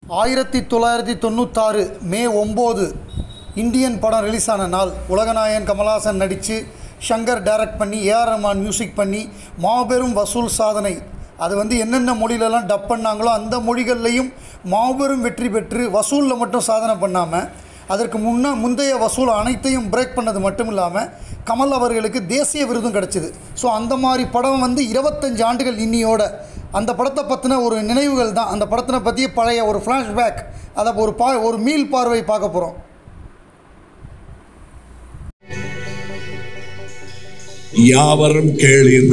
ஆயிரத்தி தொள்ளாயிரத்தி தொண்ணூத்தாறு மே ஒம்பது இந்தியன் படம் ரிலீஸ் ஆன நாள் உலகநாயகன் கமல்ஹாசன் நடித்து ஷங்கர் டைரக்ட் பண்ணி ஏஆர் ரஹ்மான் மியூசிக் பண்ணி மாபெரும் வசூல் சாதனை அது வந்து என்னென்ன மொழியிலலாம் டப் பண்ணாங்களோ அந்த மொழிகள்லையும் மாபெரும் வெற்றி பெற்று வசூலில் மட்டும் சாதனை பண்ணாமல் அதற்கு முன்ன முந்தைய வசூல் அனைத்தையும் பிரேக் பண்ணது மட்டும் இல்லாமல் கமல் அவர்களுக்கு தேசிய விருதும் கிடச்சிது ஸோ அந்த மாதிரி படம் வந்து இருபத்தஞ்சு ஆண்டுகள் இன்னியோட அந்த படத்தை பற்றின ஒரு நினைவுகள் தான் அந்த படத்தினை பற்றிய பழைய ஒரு ஃப்ளாஷ்பேக் அதை ஒரு பா ஒரு மீள் பார்வை பார்க்க போகிறோம் யாவரும் கேளீர்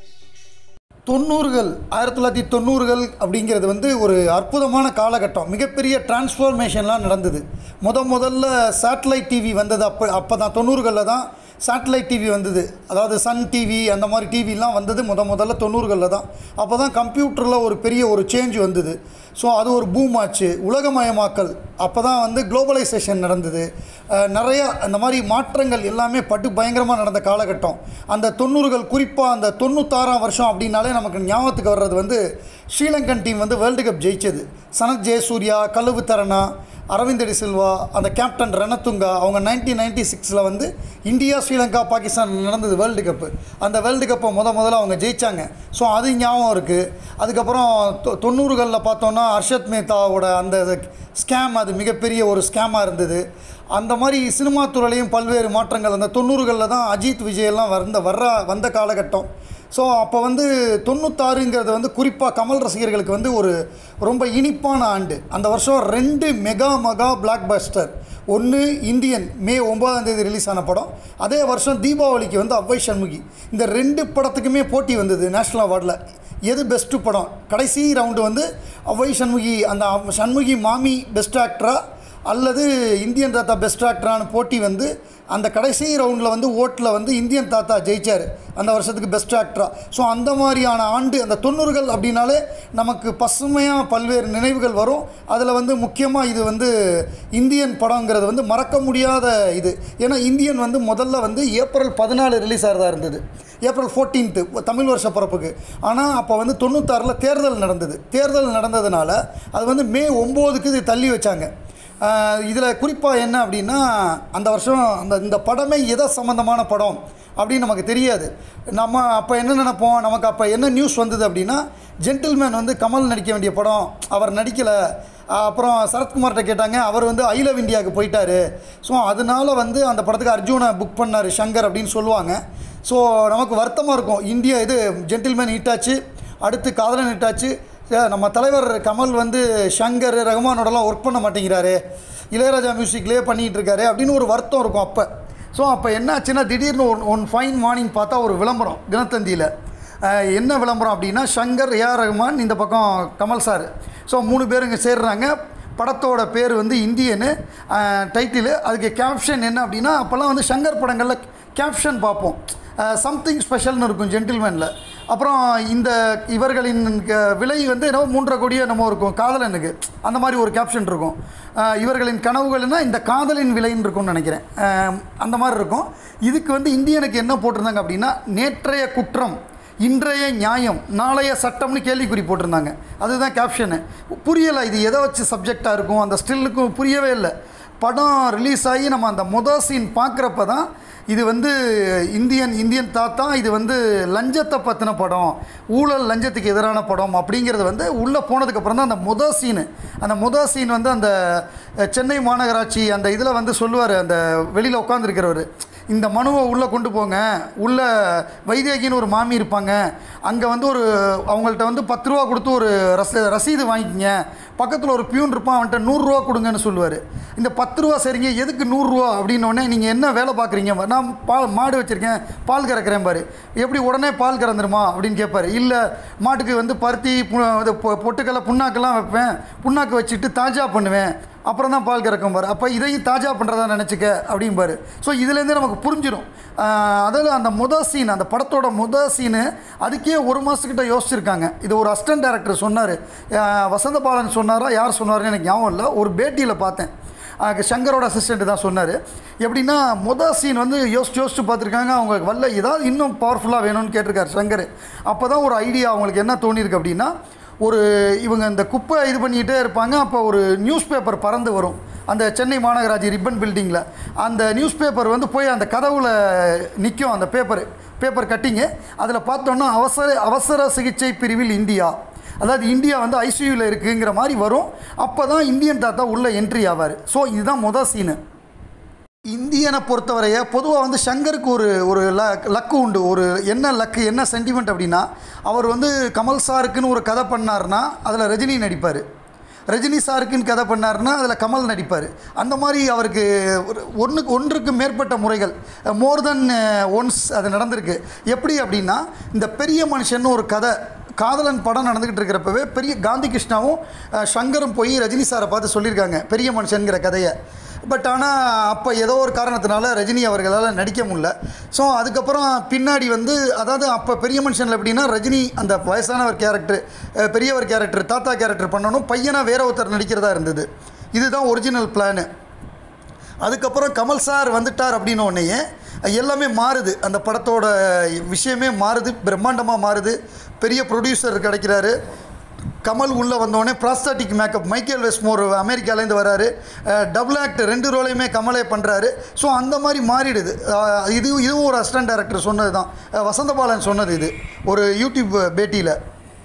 தொண்ணூறுகள் ஆயிரத்தி தொள்ளாயிரத்தி தொண்ணூறுகள் அப்படிங்கிறது வந்து ஒரு அற்புதமான காலகட்டம் மிகப்பெரிய டிரான்ஸ்ஃபார்மேஷன்லாம் நடந்தது முத முதல்ல சேட்டலைட் டிவி வந்தது அப்போ அப்போ தான் தொண்ணூறுகளில் தான் சேட்டலைட் டிவி வந்தது அதாவது சன் டிவி அந்த மாதிரி டிவிலாம் வந்தது முத முதல்ல தொண்ணூறுகளில் தான் அப்போ தான் கம்ப்யூட்டரில் ஒரு பெரிய ஒரு சேஞ்ச் வந்தது ஸோ அது ஒரு பூம் ஆச்சு உலகமயமாக்கல் அப்போ தான் வந்து குளோபலைசேஷன் நடந்தது அஹ் நிறைய அந்த மாதிரி மாற்றங்கள் எல்லாமே பட்டு பயங்கரமாக நடந்த காலகட்டம் அந்த தொண்ணூறுகள் குறிப்பாக அந்த தொண்ணூத்தாறாம் வருஷம் அப்படின்னாலே நமக்கு ஞாபகத்துக்கு வர்றது வந்து ஸ்ரீலங்கன் டீம் வந்து வேர்ல்டு கப் ஜெயிச்சது சனத் ஜெயசூர்யா கழுவு தரணா அரவிந்த் டி சில்வா அந்த கேப்டன் ரணத்துங்கா அவங்க நைன்டீன் நைன்டி சிக்ஸில் வந்து இந்தியா ஸ்ரீலங்கா பாகிஸ்தான் நடந்தது வேர்ல்டு கப்பு அந்த வேர்ல்டு கப்பை முத முதல்ல அவங்க ஜெயித்தாங்க ஸோ அது ஞாபகம் இருக்குது அதுக்கப்புறம் தொ தொண்ணூறுகளில் பார்த்தோன்னா ஹர்ஷத் மேத்தாவோட அந்த ஸ்கேம் அது மிகப்பெரிய ஒரு ஸ்கேமாக இருந்தது அந்த மாதிரி சினிமா துறையிலையும் பல்வேறு மாற்றங்கள் அந்த தொண்ணூறுகளில் தான் அஜித் விஜயெல்லாம் வந்த வர்ற வந்த காலகட்டம் ஸோ அப்போ வந்து தொண்ணூத்தாறுங்கிறது வந்து குறிப்பாக கமல் ரசிகர்களுக்கு வந்து ஒரு ரொம்ப இனிப்பான ஆண்டு அந்த வருஷம் ரெண்டு மெகா மெகா பிளாக் பஸ்டர் ஒன்று இந்தியன் மே ஒன்பதாம் தேதி ரிலீஸ் ஆன படம் அதே வருஷம் தீபாவளிக்கு வந்து அவ்வை சண்முகி இந்த ரெண்டு படத்துக்குமே போட்டி வந்தது நேஷ்னல் அவார்டில் எது பெஸ்ட்டு படம் கடைசி ரவுண்டு வந்து அவ்வை சண்முகி அந்த அவ்- சண்முகி மாமி பெஸ்ட் ஆக்டரா அல்லது இந்தியன் தாத்தா பெஸ்ட் ஆக்டரான போட்டி வந்து அந்த கடைசி ரவுண்டில் வந்து ஓட்டில் வந்து இந்தியன் தாத்தா ஜெயிச்சார் அந்த வருஷத்துக்கு பெஸ்ட் ஆக்டரா ஸோ அந்த மாதிரியான ஆண்டு அந்த தொண்ணூறுகள் அப்படின்னாலே நமக்கு பசுமையாக பல்வேறு நினைவுகள் வரும் அதில் வந்து முக்கியமாக இது வந்து இந்தியன் படங்கிறது வந்து மறக்க முடியாத இது ஏன்னா இந்தியன் வந்து முதல்ல வந்து ஏப்ரல் பதினாலு ரிலீஸ் ஆகிறதா இருந்தது ஏப்ரல் ஃபோர்டீன்த்து தமிழ் வருஷ பிறப்புக்கு ஆனால் அப்போ வந்து தொண்ணூத்தாறில் தேர்தல் நடந்தது தேர்தல் நடந்ததுனால அது வந்து மே ஒம்போதுக்கு இது தள்ளி வச்சாங்க இதில் குறிப்பாக என்ன அப்படின்னா அந்த வருஷம் அந்த இந்த படமே எதை சம்மந்தமான படம் அப்படின்னு நமக்கு தெரியாது நம்ம அப்போ என்ன நினைப்போம் நமக்கு அப்போ என்ன நியூஸ் வந்தது அப்படின்னா ஜென்டில்மேன் வந்து கமல் நடிக்க வேண்டிய படம் அவர் நடிக்கலை அப்புறம் சரத்குமார்கிட்ட கேட்டாங்க அவர் வந்து ஐ லவ் இந்தியாவுக்கு போயிட்டாரு ஸோ அதனால வந்து அந்த படத்துக்கு அர்ஜுனை புக் பண்ணார் சங்கர் அப்படின்னு சொல்லுவாங்க ஸோ நமக்கு வருத்தமாக இருக்கும் இந்தியா இது ஜென்டில்மேன் ஹிட் ஆச்சு அடுத்து காதலன் ஹிட் ஆச்சு சே- நம்ம தலைவர் கமல் வந்து ஷங்கர் ரஹ்மானோடலாம் ஒர்க் பண்ண மாட்டேங்கிறாரு இளையராஜா மியூசிக்லேயே பண்ணிகிட்டு இருக்காரு அப்படின்னு ஒரு வருத்தம் இருக்கும் அப்போ ஸோ அப்போ என்னாச்சுன்னா திடீர்னு ஒன் ஒன் ஃபைன் மார்னிங் பார்த்தா ஒரு விளம்பரம் தினத்தந்தியில் அஹ், என்ன விளம்பரம் அப்படின்னா ஷங்கர் ஏஆர் ரஹ்மான் இந்த பக்கம் கமல் சார் ஸோ மூணு பேர் இங்கே சேர்றாங்க படத்தோட பேர் வந்து இந்தியனு டைட்டிலு அதுக்கு கேப்ஷன் என்ன அப்படின்னா அப்போல்லாம் வந்து ஷங்கர் படங்களில் கேப்ஷன் பார்ப்போம் சம்திங் ஸ்பெஷல்னு இருக்கும் ஜென்டில்மேனில் அப்புறம் இந்த இவர்களின் க- விலை வந்து என்னவோ மூன்றரை கோடியோ என்னமோ இருக்கும் காதலனுக்கு அந்த மாதிரி ஒரு கேப்ஷன் இருக்கும் அஹ் இவர்களின் கனவுகள்னா இந்த காதலின் விலைன்னு இருக்கும்னு நினைக்கிறேன் அஹ் அந்த மாதிரி இருக்கும் இதுக்கு வந்து இந்தியனுக்கு என்ன போட்டிருந்தாங்க அப்படின்னா நேற்றைய குற்றம் இன்றைய நியாயம் நாளைய சட்டம்னு கேள்விக்குறி போட்டிருந்தாங்க அதுதான் கேப்ஷனு புரியலை இது எதை வச்சு சப்ஜெக்டாக இருக்கும் அந்த ஸ்டில்லுக்கும் புரியவே இல்லை படம் ரிலீஸ் ஆகி நம்ம அந்த மொதல் சீன் பார்க்குறப்ப தான் இது வந்து இந்தியன் இந்தியன் தாத்தா இது வந்து லஞ்சத்தை பற்றின படம் ஊழல் லஞ்சத்துக்கு எதிரான படம் அப்படிங்கிறது வந்து உள்ளே போனதுக்கப்புறம் தான் அந்த மொதல் சீனு அந்த மொதல் சீன் வந்து அந்த அஹ், சென்னை மாநகராட்சி அந்த இதில் வந்து சொல்லுவார் அந்த வெளியில் உட்காந்துருக்கிறவர் இந்த மனுவை உள்ளே கொண்டு போங்க உள்ளே வைதேகின்னு ஒரு மாமி இருப்பாங்க அங்கே வந்து ஒரு அவங்கள்ட்ட வந்து பத்து ரூபா கொடுத்து ஒரு ரச ரசீது வாங்கிக்கங்க பக்கத்தில் ஒரு பியூன் இருப்பான் அவன்கிட்ட நூறுரூவா கொடுங்கன்னு சொல்லுவார் இந்த பத்து ரூபா சரிங்க எதுக்கு நூறுரூவா அப்படின்னோடனே நீங்கள் என்ன வேலை பார்க்குறீங்க நான் பால் மாடு வச்சுருக்கேன் பால் கறக்கிறேன் பாரு எப்படி உடனே பால் கறந்துருமா அப்படின்னு கேட்பாரு இல்லை மாட்டுக்கு வந்து பருத்தி பு- இது பொ- பொட்டுக்கடலை புண்ணாக்கெல்லாம் வைப்பேன் புண்ணாக்கு வச்சுட்டு தாஜா பண்ணுவேன் அப்புறம் தான் பால் கறக்கும் பாரு அப்போ இதையும் தாஜா பண்ணுறதா நினச்சிக்க அப்படிம்பாரு ஸோ இதுலேருந்தே நமக்கு புரிஞ்சிடும் அதில் அந்த முத சீன் அந்த படத்தோட முத சீனு அதுக்கே ஒரு மாதத்துக்கிட்ட யோசிச்சிருக்காங்க இது ஒரு அசிஸ்டன்ட் டேரக்டர் சொன்னார் வசந்த பாலன் சொன்னாரா யார் சொன்னாருன்னு எனக்கு ஞாபகம் இல்லை ஒரு பேட்டியில் பார்த்தேன் அஹ் சங்கரோட அசிஸ்டண்ட் தான் சொன்னார் எப்படின்னா முத சீன் வந்து யோசிச்சு யோசிச்சு பார்த்துருக்காங்க அவங்க வல்ல ஏதாவது இன்னும் பவர்ஃபுல்லாக வேணும்னு கேட்டிருக்காரு சங்கர் அப்போ தான் ஒரு ஐடியா அவங்களுக்கு என்ன தோணியிருக்கு அப்படின்னா ஒரு இவங்க இந்த குப்பை இது பண்ணிக்கிட்டே இருப்பாங்க அப்போ ஒரு நியூஸ் பேப்பர் பறந்து வரும் அந்த சென்னை மாநகராட்சி ரிப்பன் பில்டிங்கில் அந்த நியூஸ் பேப்பர் வந்து போய் அந்த கதவுல நிற்கும் அந்த பேப்பர் பேப்பர் கட்டிங்கு அதில் பார்த்தோன்னா அவசர அவசர சிகிச்சை பிரிவில் இந்தியா அதாவது இந்தியா வந்து ஐசியூவில் இருக்குங்கிற மாதிரி வரும் அப்போ தான் இந்தியன் தாத்தா உள்ளே என்ட்ரி ஆவார் ஸோ இதுதான் மொதல் சீனு இந்தியனை பொறுத்தவரைய பொதுவாக வந்து சங்கருக்கு ஒரு ஒரு ல லக்கு உண்டு ஒரு என்ன லக்கு என்ன சென்டிமெண்ட் அப்படின்னா அவர் வந்து கமல் சாருக்குன்னு ஒரு கதை பண்ணார்னா அதில் ரஜினி நடிப்பார் ரஜினி சாருக்குன்னு கதை பண்ணார்னா அதில் கமல் நடிப்பார் அந்த மாதிரி அவருக்கு ஒரு ஒன்றுக்கு ஒன்றுக்கு மேற்பட்ட முறைகள் மோர் தென் ஒன்ஸ் அது நடந்திருக்கு எப்படி அப்படின்னா இந்த பெரிய மனுஷன் ஒரு கதை காதலன் படம் நடந்துக்கிட்டு இருக்கிறப்பவே பெரிய காந்தி கிருஷ்ணாவும் அஹ், சங்கரும் போய் ரஜினி சாரை பார்த்து சொல்லியிருக்காங்க பெரிய மனுஷங்கிற கதையை பட் ஆனால் அப்போ ஏதோ ஒரு காரணத்தினால ரஜினி அவர்களால் நடிக்க முடியல ஸோ அதுக்கப்புறம் பின்னாடி வந்து அதாவது அப்போ பெரிய மனுஷனில் எப்படின்னா ரஜினி அந்த வயசானவர் கேரக்டர் பெரியவர் கேரக்டர் தாத்தா கேரக்டர் பண்ணணும் பையனாக வேற ஒருத்தர் நடிக்கிறதா இருந்தது இதுதான் ஒரிஜினல் பிளானு அதுக்கப்புறம் கமல் சார் வந்துட்டார் அப்படின்ன உடனேயே எல்லாமே மாறுது அந்த படத்தோட விஷயமே மாறுது பிரம்மாண்டமாக மாறுது பெரிய ப்ரொடியூசர் கிடைக்கிறாரு கமல் உள்ளே வந்தோடனே ப்ராஸ்தாட்டிக் மேக்கப் மைக்கேல் வெஸ்மோர் அமெரிக்காலேருந்து வராரு டபுள் ஆக்ட் ரெண்டு ரோலையுமே கமலே பண்ணுறாரு ஸோ அந்த மாதிரி மாறிடுது அஹ் இது இதுவும் ஒரு அசிஸ்டன்ட் டைரக்டர் சொன்னது தான் அஹ் வசந்தபாலன் சொன்னது இது ஒரு யூடியூப் பேட்டியில்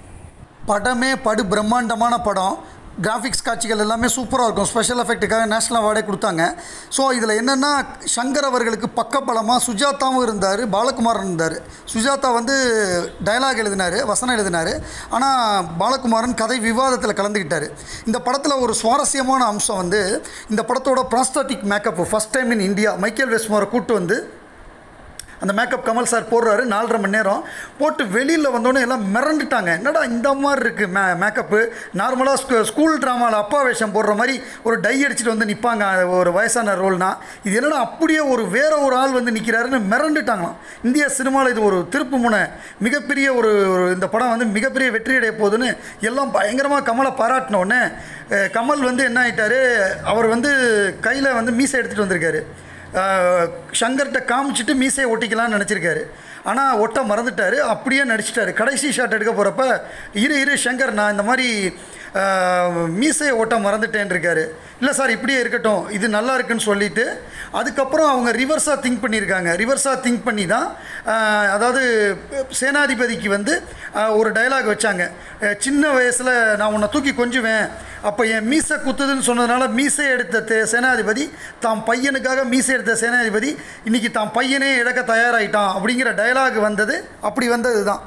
படமே படு பிரம்மாண்டமான படம் கிராஃபிக்ஸ் காட்சிகள் எல்லாமே சூப்பராக இருக்கும் ஸ்பெஷல் எஃபெக்ட்டுக்காக நேஷ்னல் அவார்டே கொடுத்தாங்க ஸோ இதில் என்னென்னா சங்கர் அவர்களுக்கு பக்கபலமாக சுஜாதாவும் இருந்தார் பாலகுமாரன் இருந்தார் சுஜாதா வந்து டயலாக் எழுதினார் வசனம் எழுதினார் ஆனால் பாலகுமாரன் கதை விவாதத்தில் கலந்துக்கிட்டார் இந்த படத்தில் ஒரு சுவாரஸ்யமான அம்சம் வந்து இந்த படத்தோட prosthetic makeup first time in India Michael வெஸ்மோரை கூட்டு வந்து அந்த மேக்கப் கமல் சார் போடுறாரு நாலரை மணி நேரம் போட்டு வெளியில் வந்தோடனே எல்லாம் மிரண்டுட்டாங்க என்னடா இந்த மாதிரி இருக்குது மே மேக்கப்பு நார்மலாக ஸ்கூ ஸ்கூல் ட்ராமாவில் அப்பா வேஷம் போடுற மாதிரி ஒரு டை அடிச்சுட்டு வந்து நிற்பாங்க ஒரு வயசான ரோல்னா இது என்னடா அப்படியே ஒரு வேற ஒரு ஆள் வந்து நிற்கிறாருன்னு மிரண்டுட்டாங்களாம் இந்திய சினிமாவில் இது ஒரு திருப்பு முனை மிகப்பெரிய ஒரு ஒரு இந்த படம் வந்து மிகப்பெரிய வெற்றி அடைய போகுதுன்னு எல்லாம் பயங்கரமாக கமலை பாராட்டின உடனே அஹ், கமல் வந்து என்ன ஆயிட்டாரு அவர் வந்து கையில் வந்து மீசை எடுத்துகிட்டு வந்திருக்காரு ஆஹ் சங்கர்கிட்ட காமிச்சிட்டு மீசையை ஒட்டிக்கலாம்னு நினச்சிருக்காரு ஆனால் ஒட்ட மறந்துட்டார் அப்படியே நடிச்சிட்டாரு கடைசி ஷாட் எடுக்க போகிறப்ப இரு இரு சங்கர் நான் இந்த மாதிரி ஆஹ், மீசையை ஒட்ட மறந்துட்டேன்னு இருக்காரு இல்லை சார் இப்படியே இருக்கட்டும் இது நல்லா இருக்குன்னு சொல்லிட்டு அதுக்கப்புறம் அவங்க ரிவர்ஸாக திங்க் பண்ணியிருக்காங்க ரிவர்ஸாக திங்க் பண்ணி தான் ஆஹ், அதாவது சேனாதிபதிக்கு வந்து ஆஹ், ஒரு டயலாக் வச்சாங்க அஹ், சின்ன வயசில் நான் உன்னை தூக்கி கொஞ்சுவேன் அப்போ என் மீசை குத்துதுன்னு சொன்னதுனால மீசை எடுத்த தே- சேனாதிபதி தாம் பையனுக்காக மீசை எடுத்த சேனாதிபதி இன்னைக்கு தாம் பையனே இழக்க தயாராகிட்டான் அப்படிங்கிற டயலாக் வந்தது அப்படி வந்தது தான்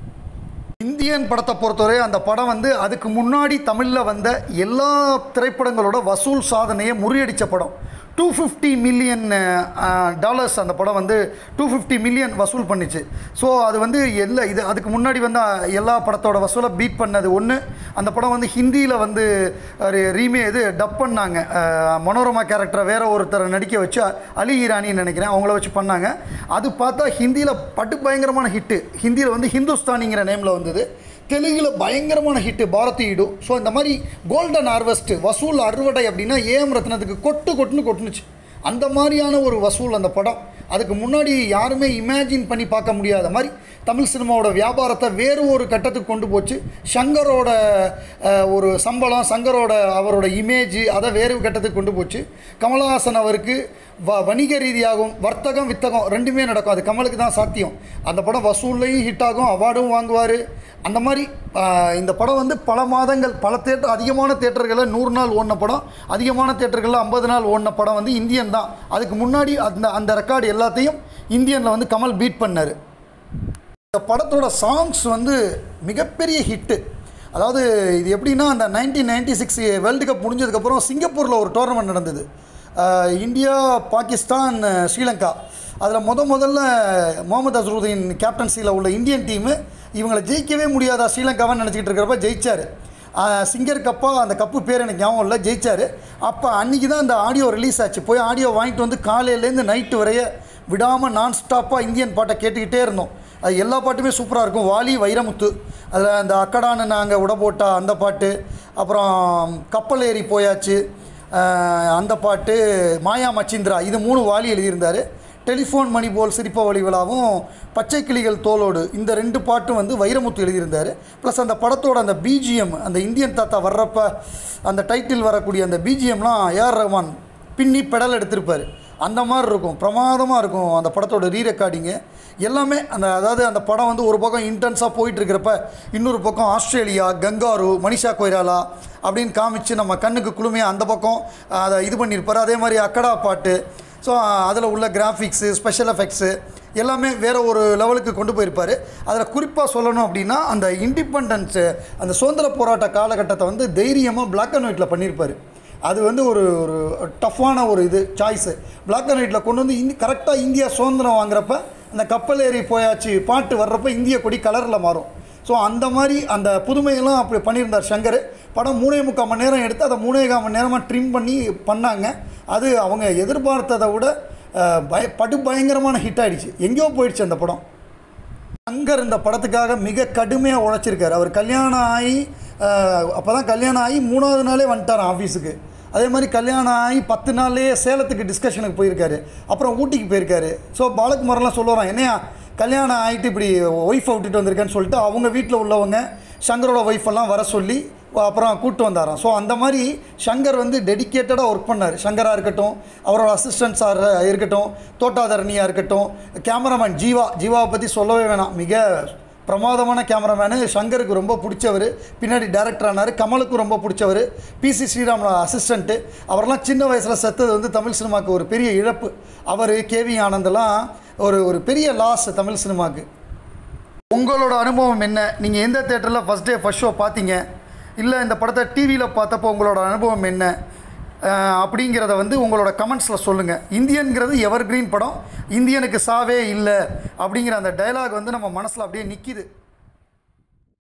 இந்தியன் படத்தை பொறுத்தவரை அந்த படம் வந்து அதுக்கு முன்னாடி தமிழில் வந்த எல்லா திரைப்படங்களோட வசூல் சாதனையை முறியடித்த படம் டூ ஃபிஃப்டி மில்லியன் டாலர்ஸ் அந்த படம் வந்து டூ ஃபிஃப்டி மில்லியன் வசூல் பண்ணிச்சு ஸோ அது வந்து எல்லா இது அதுக்கு முன்னாடி வந்த எல்லா படத்தோட வசூலை பீட் பண்ணது ஒன்று அந்த படம் வந்து ஹிந்தியில் வந்து ரீமே இது டப் பண்ணாங்க அஹ், மனோரமா கேரக்டரை வேற ஒருத்தரை நடிக்க வச்சு அலி ஈரானின்னு நினைக்கிறேன் அவங்கள வச்சு பண்ணாங்க அது பார்த்தா ஹிந்தியில் பட்டு பயங்கரமான ஹிட்டு ஹிந்தியில் வந்து ஹிந்துஸ்தானிங்கிற நேமில் வந்தது தெலுங்கில் பயங்கரமான ஹிட்டு பாரதி இடு ஸோ இந்த மாதிரி கோல்டன் ஹார்வெஸ்ட் வசூல் அறுவடை அப்படின்னா ஏஎம் ரத்னத்துக்கு கொட்டு கொட்டுன்னு கொட்டுனுச்சு அந்த மாதிரியான ஒரு வசூல் அந்த படம் அதுக்கு முன்னாடி யாருமே இமேஜின் பண்ணி பார்க்க முடியாத மாதிரி தமிழ் சினிமாவோட வியாபாரத்தை வேறு ஒரு கட்டத்துக்கு கொண்டு போச்சு சங்கரோட அஹ், ஒரு சம்பளம் சங்கரோட அவரோட இமேஜ் அதை வேறு கட்டத்துக்கு கொண்டு போச்சு கமலஹாசன் அவருக்கு வ வணிக ரீதியாகவும் வர்த்தகம் வித்தகம் ரெண்டுமே நடக்கும் அது கமலுக்கு தான் சாத்தியம் அந்த படம் வசூல்லையும் ஹிட் ஆகும் அவார்டும் வாங்குவார் அந்த மாதிரி ஆஹ், இந்த படம் வந்து பல மாதங்கள் பல தேட்டர் அதிகமான தேட்டர்களில் நூறு நாள் ஓடின படம் அதிகமான தேட்டர்களில் ஐம்பது நாள் ஓடின படம் வந்து இந்தியன் தான் அதுக்கு முன்னாடி அந்த அந்த ரெக்கார்டு எல்லாத்தையும் இந்தியனில் வந்து கமல் பீட் பண்ணார் இந்த படத்தோட சாங்ஸ் வந்து மிகப்பெரிய ஹிட்டு அதாவது இது எப்படின்னா அந்த nineteen ninety six World Cup முடிஞ்சதுக்கப்புறம் சிங்கப்பூரில் ஒரு டோர்னமெண்ட் நடந்தது ஆஹ் இந்தியா பாகிஸ்தான் ஸ்ரீலங்கா அதில் முத முதல்ல முகமது அசருதீன் கேப்டன்சியில் உள்ள இந்தியன் டீமு இவங்களை ஜெயிக்கவே முடியாதா ஸ்ரீலங்காவான்னு நினச்சிக்கிட்டு இருக்கிறப்ப ஜெயிச்சார் சிங்கர் கப்பா அந்த கப்பு பேர் எனக்கு ஞாபகம் இல்லை ஜெயிச்சார் அப்போ அன்றைக்கி தான் அந்த ஆடியோ ரிலீஸ் ஆச்சு போய் ஆடியோ வாங்கிட்டு வந்து காலையிலேருந்து நைட்டு வரைய விடாமல் நான் ஸ்டாப்பாக இந்தியன் பாட்டை கேட்டுக்கிட்டே இருந்தோம் அது எல்லா பாட்டுமே சூப்பராக இருக்கும் வாலி வைரமுத்து அதில் அந்த அக்கடான்னு நாங்கள் உட போட்டா அந்த பாட்டு அப்புறம் கப்பல் ஏறி போயாச்சு அஹ் அந்த பாட்டு மாயா மச்சிந்திரா இது மூணு வாலி எழுதியிருந்தார் டெலிஃபோன் மணி போல் சிரிப்ப வழி விழாவும் பச்சை கிளிகள் தோலோடு இந்த ரெண்டு பாட்டும் வந்து வைரமுத்து எழுதியிருந்தார் ப்ளஸ் அந்த படத்தோட அந்த பிஜிஎம் அந்த இந்தியன் தாத்தா வர்றப்ப அந்த டைட்டில் வரக்கூடிய அந்த பிஜிஎம்லாம் ஏஆர் ரஹ்மான் பின்னி பெடல் எடுத்திருப்பார் அந்த மாதிரி இருக்கும் பிரமாதமாக இருக்கும் அந்த படத்தோட ரீ ரெக்கார்டிங்கு எல்லாமே அந்த அதாவது அந்த படம் வந்து ஒரு பக்கம் இன்டென்ஸாக போயிட்டு இருக்கிறப்ப இன்னொரு பக்கம் ஆஸ்திரேலியா கங்காரு மனிஷா கொய்ராலா அப்படின்னு காமிச்சு நம்ம கண்ணுக்கு குளுமையாக அந்த பக்கம் அதை இது பண்ணியிருப்பார் அதே மாதிரி அக்கடா பாட்டு ஸோ அதில் உள்ள கிராஃபிக்ஸு ஸ்பெஷல் எஃபெக்ட்ஸு எல்லாமே வேறு ஒரு லெவலுக்கு கொண்டு போயிருப்பார் அதில் குறிப்பாக சொல்லணும் அப்படின்னா அந்த இண்டிபெண்டன்ஸு அந்த சுதந்திர போராட்ட காலகட்டத்தை வந்து தைரியமாக Black அண்ட் ஒயிட்டில் பண்ணியிருப்பார் அது வந்து ஒரு ஒரு டஃப்பான ஒரு இது சாய்ஸு Black அண்ட் ஒயிட்டில் கொண்டு வந்து இந்தி கரெக்டாக இந்தியா சுதந்திரம் வாங்குறப்ப அந்த கப்பல் ஏறி போயாச்சு பாட்டு வர்றப்ப இந்திய கொடி கலரில் மாறும் ஸோ அந்த மாதிரி அந்த புதுமையெல்லாம் அப்படி பண்ணியிருந்தார் சங்கர் படம் மூணே முக்கால் மணி நேரம் எடுத்து அதை மூணே கால் மணி நேரமாக ட்ரிம் பண்ணி பண்ணாங்க அது அவங்க எதிர்பார்த்ததை விட அஹ், பய படு பயங்கரமான ஹிட் ஆயிடுச்சு எங்கேயோ போயிடுச்சு அந்த படம் சங்கர் இந்த படத்துக்காக மிக கடுமையாக உழைச்சிருக்காரு அவர் கல்யாணம் ஆகி அப்போ தான் கல்யாணம் ஆகி மூணாவது நாளே வந்துட்டார் ஆஃபீஸுக்கு அதே மாதிரி கல்யாணம் ஆகி பத்து நாள்லேயே சேலத்துக்கு டிஸ்கஷனுக்கு போயிருக்காரு அப்புறம் ஊட்டிக்கு போயிருக்காரு ஸோ பாலகுமாரெலாம் சொல்லுவாரான் என்னையா கல்யாணம் ஆகிட்டு இப்படி ஒய்ஃபை விட்டுட்டு வந்திருக்கேன்னு சொல்லிட்டு அவங்க வீட்டில் உள்ளவங்க சங்கரோட ஒய்ஃபெல்லாம் வர சொல்லி அப்புறம் கூட்டு வந்தாராம் ஸோ அந்த மாதிரி சங்கர் வந்து டெடிக்கேட்டடாக ஒர்க் பண்ணார் சங்கராக இருக்கட்டும் அவரோட அசிஸ்டன்ஸாக இருக்கட்டும் தோட்டாதரணியாக இருக்கட்டும் கேமராமேன் ஜீவா ஜீவாவை பற்றி சொல்லவே வேணாம் மிக பிரமாதமான கேமராமேனு சங்கருக்கு ரொம்ப பிடிச்சவர் பின்னாடி டேரக்டர் ஆனார் கமலுக்கு ரொம்ப பிடிச்சவர் பிசி ஸ்ரீராமோட அசிஸ்டண்ட்டு அவரெல்லாம் சின்ன வயசில் செத்தது வந்து தமிழ் சினிமாவுக்கு ஒரு பெரிய இழப்பு அவர் கேவி ஆனந்தெல்லாம் ஒரு ஒரு பெரிய லாஸ் தமிழ் சினிமாவுக்கு உங்களோட அனுபவம் என்ன நீங்கள் எந்த தேட்டரில் ஃபஸ்ட் டே ஃபஸ்ட் ஷோ பார்த்தீங்க இல்லை இந்த படத்தை டிவியில் பார்த்தப்போ உங்களோட அனுபவம் என்ன அஹ், அப்படிங்கிறத வந்து உங்களோட கமெண்ட்ஸில் சொல்லுங்கள் இந்தியன்கிறது எவர் கிரீன் படம் இந்தியனுக்கு சாவே இல்லை அப்படிங்கிற அந்த டயலாக் வந்து நம்ம மனசில் அப்படியே நிற்கிது